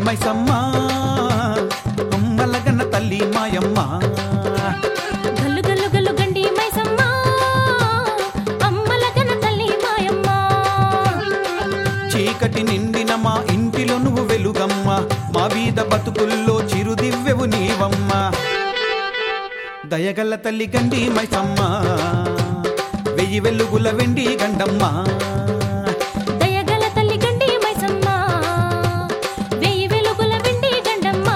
మైసమ్మ అమ్మలగన్న తల్లి మాయమ్మ గల్లు గల్లు గల్లు గండి మైసమ్మ అమ్మల గన తల్లి మాయమ్మ చీకటి నిండిన మా ఇంటిలో నువ్వు వెలుగమ్మ మా వీధ బతుకుల్లో చిరుదివ్వెవు నీవమ్మ దయగల్ల తల్లి గండి మైసమ్మ వెయ్యి వెలుగుల వెండి గండమ్మ దయగల తల్లి గండి మైసమ్మ వెయ్యి వెలుగుల వెండి గండమ్మ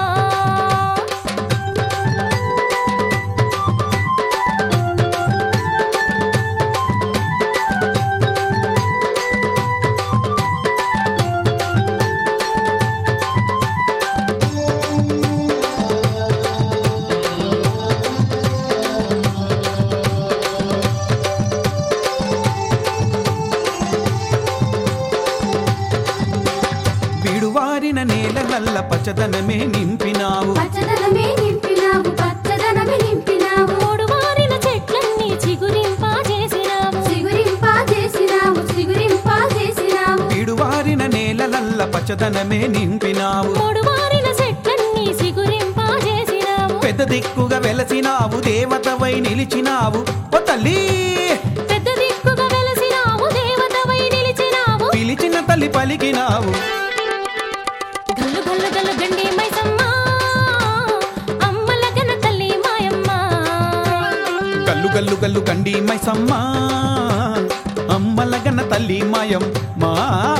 విడువారిన నేల నల్ల పచ్చదనమే నింపినావు పచ్చదనమే నింపినావు పచ్చదనమే నింపినావు మూడు వారిన చెట్లన్నీ చిగురింపా చేసినావు సిగురింపా చేసినావు సిగురింపా చేసినావు విడువారిన నేల నల్ల పచ్చదనమే నింపినావు మూడు వారిన చెట్లన్నీ చిగురింపా చేసినావు పెద్ద దిక్కుగా వెలసినావు దేవతవై నిలిచినావు ఓ తల్లి పెద్ద దిక్కుగా వెలసినావు దేవతవై నిలిచినావు పిలిచిన తల్లి పలికినావు గల్లు గల్లు గల్లు గండి మైసమ్మ అమ్మల గన తల్లి మాయమ్మ గల్లు గల్లు గల్లు కండి మైసమ్మ అమ్మలగన్న తల్లి మాయం మా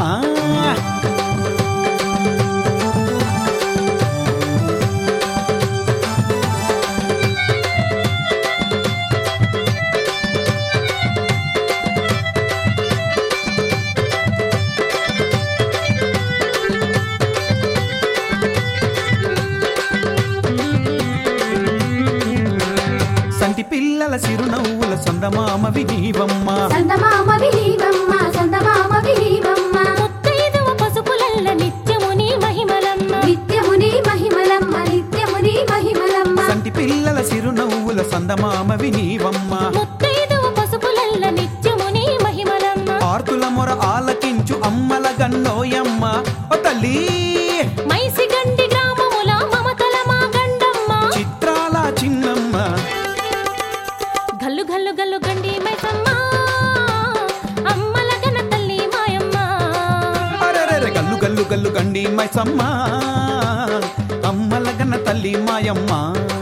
సంటి పిల్లల సిరునవ్వుల సొందమామవి నీవమ్మ సందమామ విలీవమ్మ సందమామ విలీవమ్మ ముత్తైదువ పసుపులల్ల నిత్యము నీ మహిమలమ్మ నిత్యముని మహిమలమ్మ నిత్యముని మహిమలమ్మ సంటి పిల్లల సిరునవ్వుల సందమామవి నీవమ్మ ముత్తైదువ పసుపులల్ల నిత్యము నీ మహిమలమ్మ ఆర్తుల మొర ఆలకించు అమ్మల గన్నోయమ్మ ఓ తల్లి మైసి గండి గ్రామముల మమతల మా గండమ్మ చిత్రాల చిన్నమ్మ గల్లు గల్లు గల్లు గండి మైసమ్మ అమ్మల గన తల్లి మాయమ్మ అరెరెరె గల్లు గల్లు గల్లు కండి మైసమ్మ అమ్మలగన్న తల్లి మాయమ్మ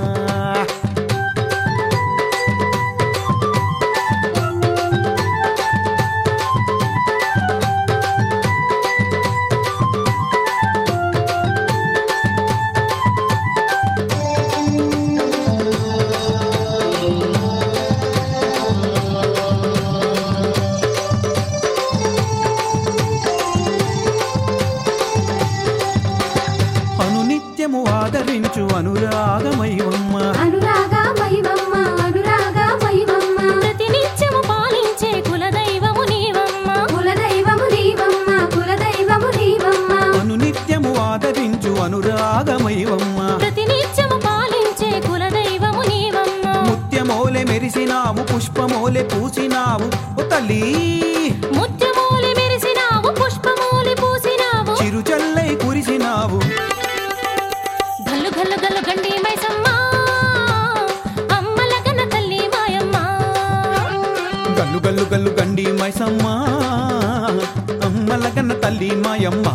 అనునిత్యము ఆదరించు అనురాగమైవమ్మ అనురాగ మహిమమ్మ అనురాగ మహిమమ్మ ప్రతినిత్యము పాలించే కులదైవము నీవమ్మ కులదైవము నీవమ్మ కులదైవము నీవమ్మ అనునిత్యము ఆదరించు అనురాగమైవమ్మ ప్రతినిత్యము పాలించే కులదైవము నీవమ్మ ముత్యమోలె మెరిసినావు పుష్పమోలె పూసినావు ఓ తల్లి ముత్యమూలి మెరిసినావు పుష్పమూలి పూసినావు చిరుచల్లై కురిసినావు గల్లు గల్లు గల్లు గండి మైసమ్మ అమ్మల గన తల్లి మాయమ్మ గల్లు గల్లు గల్లు గండి మైసమ్మ అమ్మలగన్న తల్లి మాయమ్మ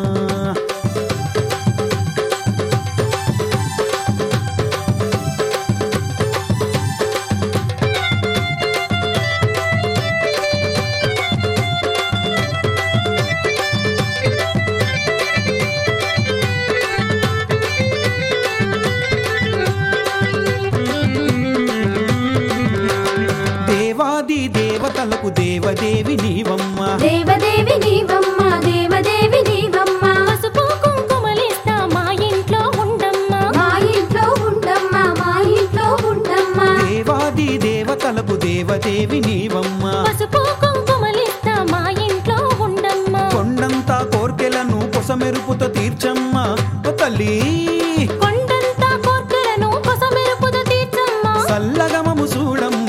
దేవాది దేవతలకు దేవదేవి నీవమ్మ దేవదేవి నీవమ్మ దేవదేవి నీవమ్మ పసుపు కుంకుమలిస్తా మా ఇంట్లో ఉండమ్మ మా ఇంట్లో ఉండమ్మ మా ఇంట్లో ఉండమ్మ దేవాది దేవతలకు దేవదేవి నీవమ్మ పసుపు కుంకుమలిస్తా మా ఇంట్లో ఉండమ్మ కొండంతా కోర్కెలను కొసమెరుపుతో తీర్చమ్మ ఓ తల్లి కొండంతా కోర్కెలను కొసమెరుపుద తీర్చమ్మ సల్లగమము చూడమ్మ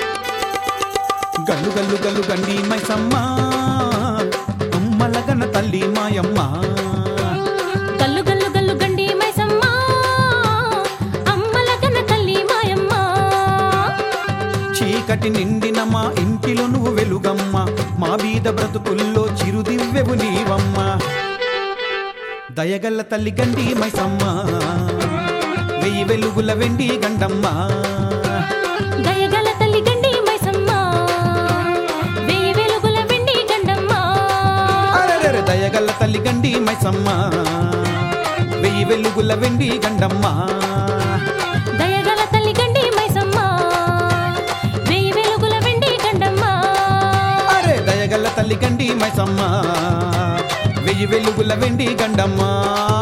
గల్లు గల్లు గల్లు గండి మైసమ్మ అమ్మలగన్న తల్లి మాయమ్మ గల్లు గల్లు గల్లు చీకటి నిండిన మా ఇంటిలో నువ్వు వెలుగమ్మ మా బీద బ్రతుకుల్లో చిరుదివ్వెవు నీవమ్మ దయగల్ల తల్లి గండి మైసమ్మ వెయ్యి వెలుగుల వెండి గండమ్మ దయగల తల్లి గండి మైసమ్మ వెయ్యి వెలుగుల వెండి గండమ్మ అరెరెరె దయగల్ల తల్లి గండి మైసమ్మ వెయ్యి వెలుగుల వెండి గండమ్మ దయగల తల్లి గండి మైసమ్మ వెయ్యి వెలుగుల వెండి గండమ్మ అరే దయగల్ల తల్లి గండి మైసమ్మ వెయ్యి వెలుగుల వెండి గండమ్మ